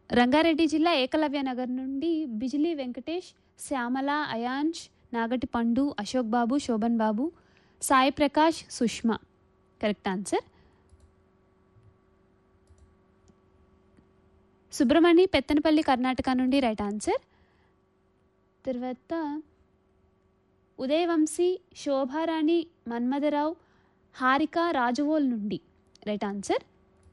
రంగారెడ్డి జిల్లా ఏకలవ్య నగర్ నుండి Bijli Venkatesh Shyamala Ayansh Nagati Pandu Ashok Babu Shobhan Babu Sai Prakash Sushma correct answer Subramani Pethanapalli Karnataka నుండి రైట్ ఆన్సర్ తర్వాత ఉదయవంశీ శోభారాణి మన్మథరావు హారిక రాజవోల్ నుండి రైట్ ఆన్సర్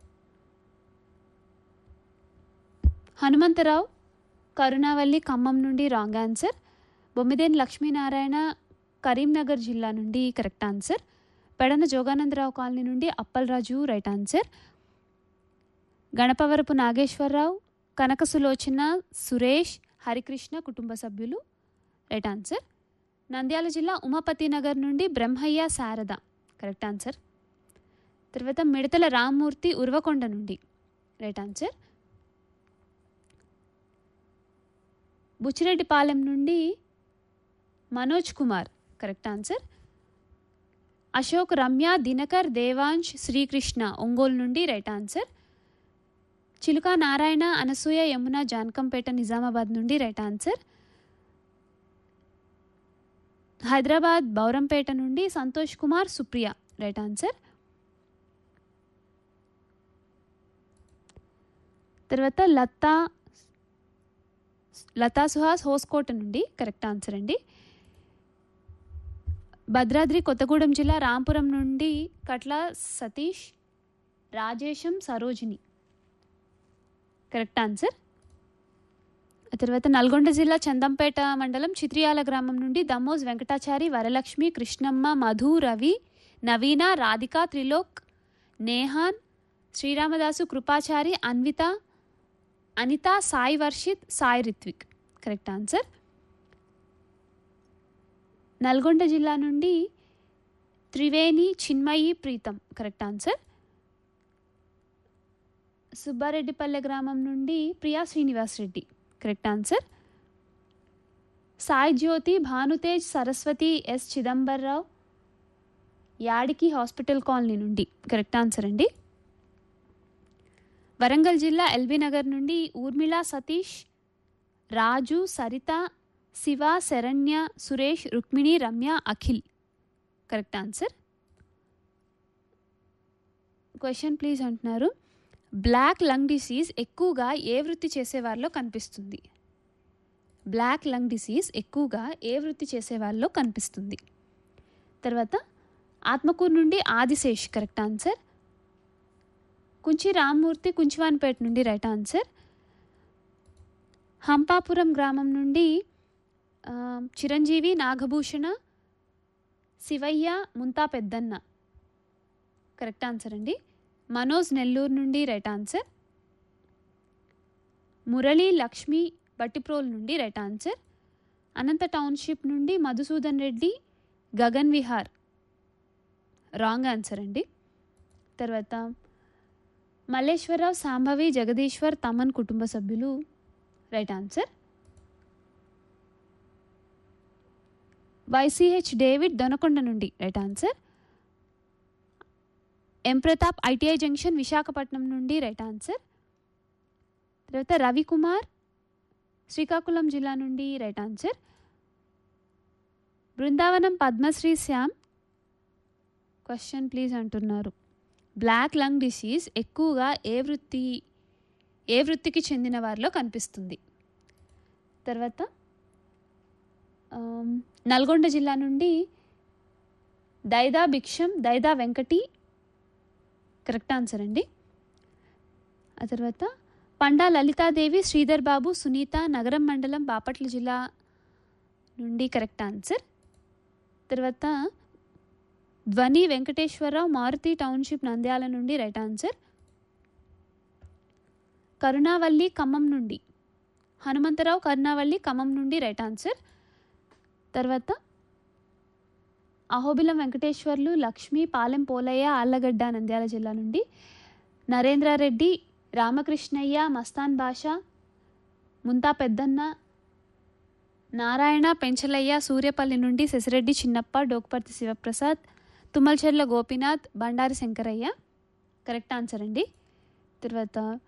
హనుమంతరావు కరుణావల్లి ఖమ్మం నుండి రాంగ్ ఆన్సర్ బొమ్మిదేని లక్ష్మీనారాయణ కరీంనగర్ జిల్లా నుండి correct answer Pedana Joganandarao colony నుండి అప్పలరాజు రైట్ ఆన్సర్ గణపవరపు నాగేశ్వరరావు కనక సులోచన సురేష్ హరికృష్ణ కుటుంబ సభ్యులు రైట్ ఆన్సర్ నంద్యాల జిల్లా ఉమాపతి నగర్ నుండి బ్రహ్మయ్య శారద కరెక్ట్ ఆన్సర్ తర్వాత మిడతల రామ్మూర్తి ఉర్వకొండ నుండి రైట్ ఆన్సర్ బుచ్చిరెడ్డిపాలెం నుండి మనోజ్ కుమార్ కరెక్ట్ ఆన్సర్ అశోక్ రమ్య దినకర్ దేవాంశ్ శ్రీకృష్ణ ఒంగోలు నుండి రైట్ ఆన్సర్ చిలుక నారాయణ అనసూయ యమున జానకంపేట నిజామాబాద్ నుండి రైట్ ఆన్సర్ హైదరాబాద్ బౌరంపేట నుండి సంతోష్ కుమార్ సుప్రియ రైట్ ఆన్సర్ తర్వాత లతా లతా సుహాస్ హోస్కోట నుండి కరెక్ట్ ఆన్సర్ అండి భద్రాద్రి కొత్తగూడెం జిల్లా రాంపురం నుండి కట్ల సతీష్ రాజేశం సరోజిని కరెక్ట్ ఆన్సర్ ఆ తర్వాత నల్గొండ జిల్లా చందంపేట మండలం చిత్రియాల గ్రామం నుండి దమ్మోజ్ వెంకటాచారి వరలక్ష్మి కృష్ణమ్మ మధు రవి నవీన రాధిక త్రిలోక్ నేహాన్ శ్రీరామదాసు కృపాచారి అన్విత అనిత సాయి వర్షిత్ సాయి రిత్విక్ కరెక్ట్ ఆన్సర్ నల్గొండ జిల్లా నుండి త్రివేణి చిన్మయి ప్రీతం కరెక్ట్ ఆన్సర్ సుబ్బారెడ్డిపల్లె గ్రామం నుండి Priya Srinivas Reddy correct answer Sai Jyothi Bhanutej Saraswathi S Chidambarrao Yadiki hospital colony నుండి కరెక్ట్ ఆన్సర్ అండి వరంగల్ జిల్లా ఎల్బీ నగర్ నుండి Urmila Satish Raju Saritha Shiva Saranya Suresh Rukmini Ramya Akhil correct answer question please అంటున్నారు బ్లాక్ లంగ్ డిసీజ్ ఎక్కువగా ఏ వృత్తి చేసేవారిలో కనిపిస్తుంది బ్లాక్ లంగ్ డిసీజ్ ఎక్కువగా ఏ వృత్తి చేసేవారిలో కనిపిస్తుంది తర్వాత ఆత్మకూరు నుండి ఆదిశేష్ కరెక్ట్ ఆన్సర్ కుంచి రామ్మూర్తి కుంచివాన్పేట నుండి రైట్ ఆన్సర్ హంపాపురం గ్రామం నుండి ఆ, చిరంజీవి నాగభూషణ శివయ్య ముంతా పెద్దన్న కరెక్ట్ ఆన్సర్ అండి మనోజ్ నెల్లూరు నుండి రైట్ ఆన్సర్ మురళి లక్ష్మి బట్టిప్రోల్ నుండి రైట్ ఆన్సర్ అనంత టౌన్షిప్ నుండి మధుసూదన్ రెడ్డి గగన్ విహార్ రాంగ్ ఆన్సర్ అండి తర్వాత మల్లేశ్వరరావు సాంభవి జగదీశ్వర్ తమన్ కుటుంబ సభ్యులు right answer YCH David Donakonda నుండి right answer M Pratap ITI junction Visakhapatnam నుండి రైట్ ఆన్సర్ తర్వాత రవికుమార్ శ్రీకాకుళం జిల్లా నుండి right answer Brindavanam Padmashri Shyam question please అంటున్నారు బ్లాక్ లంగ్ డిసీజ్ ఎక్కువగా ఏ వృత్తి ఏ వృత్తికి చెందిన వారిలో కనిపిస్తుంది తర్వాత ఆమ్, నల్గొండ జిల్లా నుండి దైదా భిక్షం దైదా వెంకటి కరెక్ట్ ఆన్సర్ అండి ఆ తర్వాత పండా లలితాదేవి శ్రీధర్ బాబు సునీత నగరం మండలం బాపట్ల జిల్లా నుండి కరెక్ట్ ఆన్సర్ తర్వాత ధ్వని వెంకటేశ్వరరావు మారుతి టౌన్షిప్ నంద్యాల నుండి రైట్ ఆన్సర్ కరుణావల్లి ఖమ్మం నుండి హనుమంతరావు కరుణావల్లి ఖమ్మం నుండి రైట్ ఆన్సర్ తర్వాత అహోబిలం వెంకటేశ్వర్లు లక్ష్మి పాలెం పోలయ్య ఆళ్ళగడ్డ నంద్యాల జిల్లా నుండి నరేంద్రారెడ్డి రామకృష్ణయ్య మస్తాన్ బాషా ముంతా పెద్దన్న నారాయణ పెంచలయ్య సూర్యపల్లి నుండి శశిరెడ్డి చిన్నప్ప డోక్పర్తి శివప్రసాద్ తుమ్మలచెర్ల గోపీనాథ్ బండారి శంకరయ్య కరెక్ట్ ఆన్సర్ అండి తర్వాత